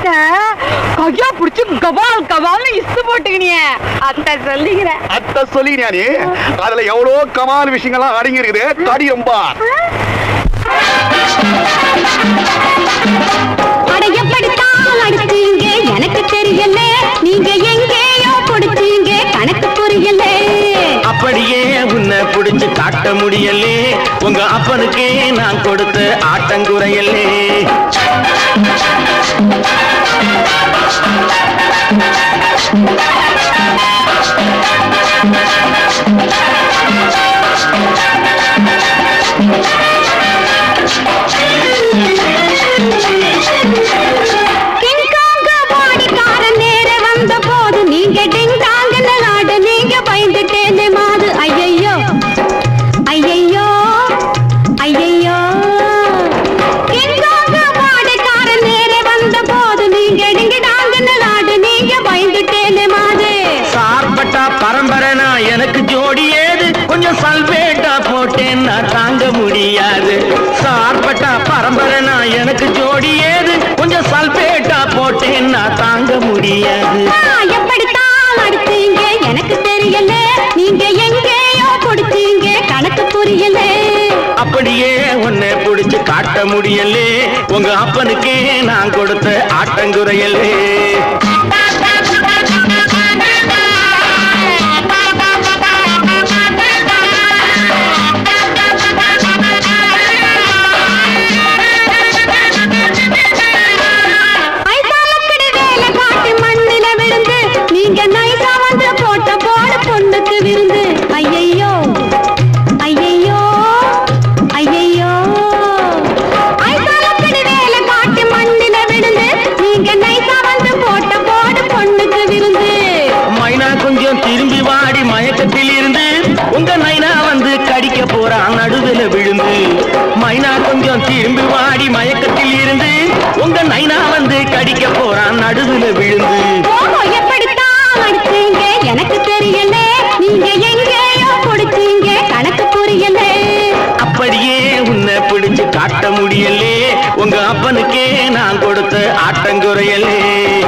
என்ன கையா புடிச்சு கபால் கபால்னு இசு போட்டுக்கினிய அத்தை சொல்லிக்கிறேன் அத்த சொல்லினியா நீ அதுல எவ்வளவு கமால் விஷயங்கள்லாம் அடங்கி இருக்குது தடி ரொம்ப அட எப்படித்தான் அடிச்சீங்க எனக்கு தெரியல நீங்க எங்கேயோ பிடிச்சீங்க கணக்கு புரியல அப்படியே உன்னை புடிச்சு காட்ட முடியலே உங்க அப்பனுக்கே நான் கொடுத்த ஆட்டங்குறையலே கிங்காங்க பாடிக்காரன் நேர வந்த போது நீங்க டிங்காங்கன்னு ஆடு நீங்க பயந்துட்டேனே மாது ஐயையோ ஐயையோ ஐயையோ கிங்காங்க பாடிக்காரன் நேர வந்த போது நீங்க டிங்கிடாங்கன்னு ஆடு நீங்க பயந்துட்டேனே மாது சார்பட்டா பரம்பரைனா எனக்கு ஜோடி ஏது கொஞ்சம் சல்பேட்டா போட்டேன்னா தாங்க முடியாது சார்பட்டா பரம்பரைனா எனக்கு ஜோடி ஏது கொஞ்சம் சல்பேட்டா போட்டேன்னா தாங்க முடியாது ஆ, எப்படித்தான் அடிச்சீங்க எனக்கு தெரியல நீங்க எங்கேயோ பிடிச்சீங்க கணக்கு புரியல அப்படியே உன்னை புடிச்சு காட்ட முடியலே உங்க அப்பனுக்கே நான் கொடுத்த ஆட்டங்குறையலே ஐசாலக்கடி வேலை காட்டி மண்ணில விழுந்து நீங்க நைசா வந்து போட்ட போட பொண்ணுக்கு விருந்து ஐயையோ ஐயையோ ஐயையோ ஐசாலக்கடி வேலை காட்டி மண்ணில விழுந்து நீங்க நைசா வந்து போட்ட போட பொண்ணுக்கு விருந்து மைனா கொஞ்சம் திரும்பி வாடி மயக்கத்தில் இருந்து உங்க நைனா வந்து கடிக்க போறான் நடுவில் விழுந்து மைனா கொஞ்சம் திரும்பி வாடி மயக்கத்தில் இருந்து உங்க நைனா வந்து கடிக்க போறான் நடுவில் விழுந்து ஓஹோ எப்படித்தான் அடிச்சீங்க எனக்கு தெரியல நீங்க எங்கேயோ பிடிச்சீங்க கணக்கு புரியல அப்படியே உன்னை பிடிச்சு காட்ட முடியலே உங்க அப்பனுக்கே நான் கொடுத்த ஆட்டங்குறையலே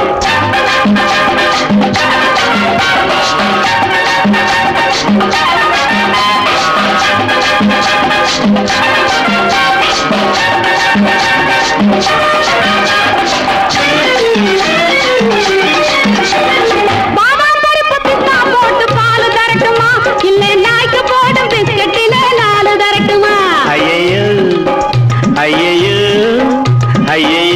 பாதாம் பருப்பு பிஸ்தா போட்டு பால் தரட்டுமா இல்ல நாய்க்கு போடும் பிஸ்கட்டில நாலு தரட்டுமா ஐயையோ ஐயையோ ஐயையோ